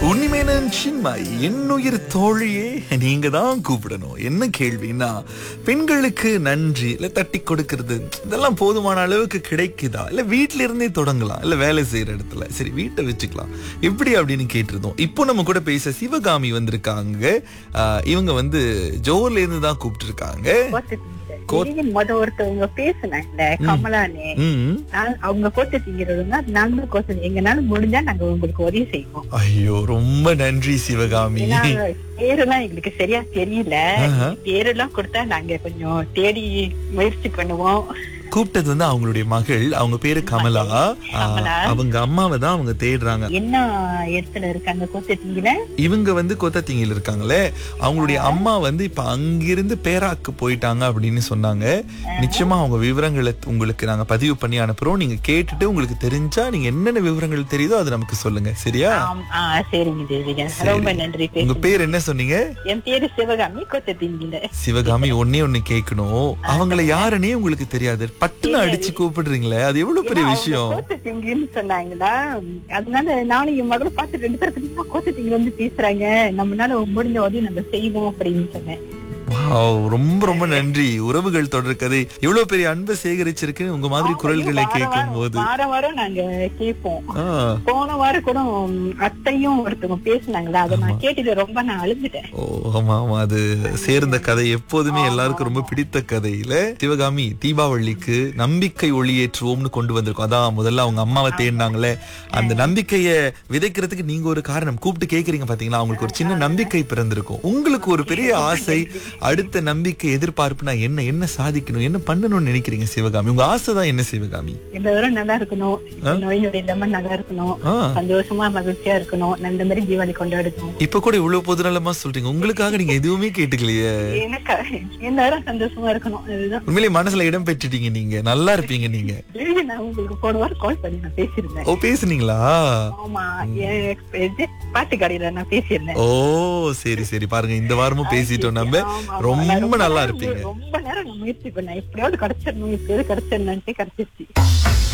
உன்னிமேனன் சின்மாய் என்னுயிர் தோழியே நீங்க தான் கூப்பிடணும் என்ன கேள்வின்னா பெண்களுக்கு நன்றி இல்ல தட்டி கொடுக்கிறது இதெல்லாம் போதுமான அளவுக்கு கிடைக்குதா இல்ல வீட்ல இருந்தே தொடங்கலாம் இல்ல வேலை செய்யற இடத்துல சரி வீட்டை வச்சுக்கலாம் எப்படி அப்படின்னு கேட்டிருந்தோம் இப்போ நம்ம கூட பேச சிவகாமி வந்திருக்காங்க ஆஹ் இவங்க வந்து ஜோர்ல இருந்து தான் கூப்பிட்டு இருக்காங்க திடீர்னு முத ஒருத்தவங்க பேசுனாங்க கமலான்னு ம் நான் அவங்க கோட்டை திங்கிறதுனா நாங்களும் கோட்டை எங்கனால முடிஞ்சா நாங்க உங்களுக்கு உதவி செய்வோம் ஐயோ ரொம்ப நன்றி சிவகாமி ஏன்னா பேரெல்லாம் எங்களுக்கு சரியா தெரியல ஆஹா. பேரெல்லாம் கொடுத்தா நாங்க கொஞ்சம் தேடி முயற்சி பண்ணுவோம் கூப்பிட்டது வந்து அவங்களுடைய மகள் அவங்க பேரு கமலா ஆஹ் கமலா. அவங்க அம்மாவை தான் அவங்க தேடுறாங்க என்ன இடத்துல இருக்காங்க கோட்டை திங்கில இவங்க வந்து கொத்தத்தீங்கில இருக்காங்களே அவங்களுடைய அம்மா வந்து இப்ப அங்கிருந்து பேராக்கு போயிட்டாங்க அப்படின்னு சொன்னாங்க நிச்சயமா அவங்க விவரங்களை உங்களுக்கு நாங்க பதிவு பண்ணி அனுப்புறோம் நீங்க கேட்டுட்டு உங்களுக்கு தெரிஞ்சா நீங்க என்னென்ன விவரங்கள் தெரியுதோ அதை நமக்கு சொல்லுங்க சரியா ஆம், ஆ, சரிங்க தேவிகா சரி. ரொம்ப நன்றி உங்க பேசுங்க பேர் என்ன சொன்னீங்க என் பேரு சிவகாமி கோட்டை திங்கில சிவகாமி ஒன்னே ஒண்ணு கேட்கணும் அவங்கள யாருன்னே உங்களுக்கு தெரியாது பட்டுன்னு அடிச்சு கூப்பிடுறீங்களே அது எவ்வளவு பெரிய விஷயம் கோட்டை திங்கின்னு சொன்னாங்களா அதனால நானும் என் மகளும் பார்த்து ரெண்டு பேருக்கு கோட்டை திங்கி வந்து பேசுறாங்க நம்மளால முடிஞ்ச உதவி நம்ம செய்வோம் அப்படின்னு சொன்னேன் வாவ், ரொம்ப ரொம்ப நன்றி உறவுகள் தொடர் கதை இவ்வளவு பெரிய அன்பை சேகரிச்சிருக்கு உங்க மாதிரி குரல்களை வாரம் கேட்கும் வாரம் போது வாரம் வாரம் நாங்க கேட்போம் ஆ, போன வாரம் கூட உம், அத்தையும் ஒருத்தவங்க பேசுனாங்களா அதை நான் கேட்டுட்டு ரொம்ப நான் அழுதுட்டேன் ஓ ஆமா ஆமா அது சேர்ந்த கதை எப்போதுமே எல்லாருக்கும் ரொம்ப பிடித்த கதையில சிவகாமி தீபாவளிக்கு நம்பிக்கை ஒளியேற்றுவோம்னு கொண்டு வந்திருக்கோம் அதான் முதல்ல அவங்க அம்மாவை தேடினாங்களே அந்த நம்பிக்கைய விதைக்கிறதுக்கு நீங்க ஒரு காரணம் கூப்பிட்டு கேக்குறீங்க பாத்தீங்களா அவங்களுக்கு ஒரு சின்ன நம்பிக்கை பிறந்திருக்கும் உங்களுக்கு ஒரு பெரிய ஆசை அடுத்த நம்பிக்கை எதிர்பார்ப்புனா என்ன என்ன சாதிக்கணும் என்ன பண்ணணும்னு நினைக்கிறீங்க சிவகாமி உங்க ஆசை தான் என்ன சிவகாமி எல்லாரும் நல்லா இருக்கணும் நோய் நொடி இல்லாம நல்லா இருக்கணும் ஆ சந்தோஷமா மகிழ்ச்சியா இருக்கணும் அந்த மாதிரி தீபாவளி கொண்டாடணும் இப்ப கூட இவ்வளவு பொதுநலமா சொல்றீங்க உங்களுக்காக நீங்க எதுவுமே கேட்டுக்கலையே எனக்கு எல்லாரும் சந்தோஷமா இருக்கணும் அதுதான் உண்மையிலேயே மனசுல இடம் பெற்றுட்டீங்க நீங்க நல்லா இருப்பீங்க நீங்க டெய்லி நான் உங்களுக்கு போன வாரம் கால் பண்ணி நான் பேசியிருந்தேன் ஓ பேசுனீங்களா ஆமா என் இது பாட்டு கடையில நான் பேசியிருந்தேன் ஓ சரி சரி பாருங்க இந்த வாரமும் பேசிட்டோம் நம்ம ஆமா, ஆமா. ரொம்ப நான் நல்லா நேரம் இருப்பீங்க ரொம்ப நேரம் நான் முயற்சி பண்ணேன் எப்படியாவது கிடைச்சிடணும் எப்படியாவது கிடைச்சிடணும்ட்டு கிடைச்சிருச்சு